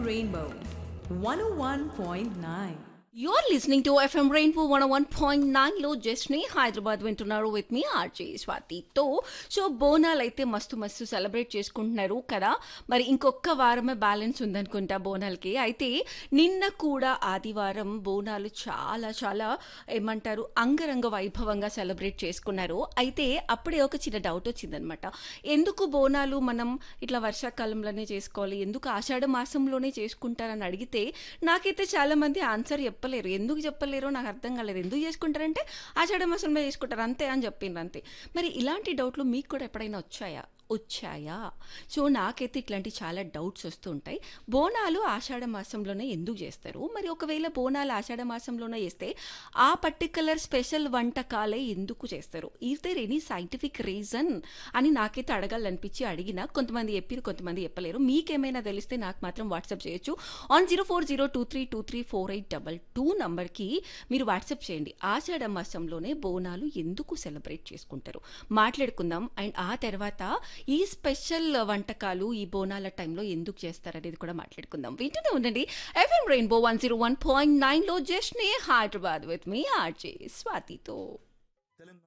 Rainbow 101.9. You're listening to FM Rainbow 101.9 లో జస్ని హైదరాబాద్ వింటున్నారు విత్ మీ ఆర్జే స్వాతితో సో బోనాలు అయితే మస్తు మస్తు సెలబ్రేట్ చేసుకుంటున్నారు కదా మరి ఇంకొక వారమే బ్యాలెన్స్ ఉందనుకుంటా బోనాలకి అయితే నిన్న కూడా ఆదివారం బోనాలు చాలా చాలా ఏమంటారు అంగరంగ వైభవంగా సెలబ్రేట్ చేసుకున్నారు అయితే అప్పుడే ఒక చిన్న డౌట్ వచ్చిందనమాట ఎందుకు బోనాలు మనం ఇట్లా వర్షాకాలంలోనే చేసుకోవాలి ఎందుకు ఆషాఢ మాసంలోనే చేసుకుంటారని అడిగితే నాకైతే చాలా మంది ఆన్సర్ చెప్పలేరు ఎందుకు చెప్పలేరో నాకు అర్థం కాలేదు ఎందుకు చేసుకుంటారంటే ఆషాఢ మాసంలో చేసుకుంటారు అంతే అని చెప్పిండ్రు అంతే మరి ఇలాంటి డౌట్లు మీకు కూడా ఎప్పుడైనా వచ్చాయా వచ్చాయా సో నాకైతే ఇట్లాంటి చాలా డౌట్స్ వస్తూ ఉంటాయి బోనాలు ఆషాఢ మాసంలోనే ఎందుకు చేస్తారు మరి ఒకవేళ బోనాలు ఆషాఢ మాసంలోనే చేస్తే ఆ పర్టికులర్ స్పెషల్ వంటకాలే ఎందుకు చేస్తారు is there any scientific reason అని నాకైతే అడగాలనిపించి అడిగిన కొంతమంది చెప్పారు కొంతమంది చెప్పలేరు మీకేమైనా తెలిస్తే నాకు మాత్రం వాట్సాప్ చేయొచ్చు on zero four zero two three two three four eight double two నంబర్కి మీరు వాట్సాప్ చేయండి ఆషాఢ మాసంలోనే బోనాలు ఎందుకు సెలబ్రేట్ చేసుకుంటారు మాట్లాడుకుందాం అండ్ ఆ తర్వాత ఈ స్పెషల్ వంటకాలు ఈ బోనాల టైంలో ఎందుకు చేస్తారు అనేది కూడా మాట్లాడుకుందాం వింటూనే ఉండండి FM Rainbow one zero one point నైన్లో జస్ట్ నే హైదరాబాద్ విత్ మీ ఆర్జే స్వాతితో తెలంగాణ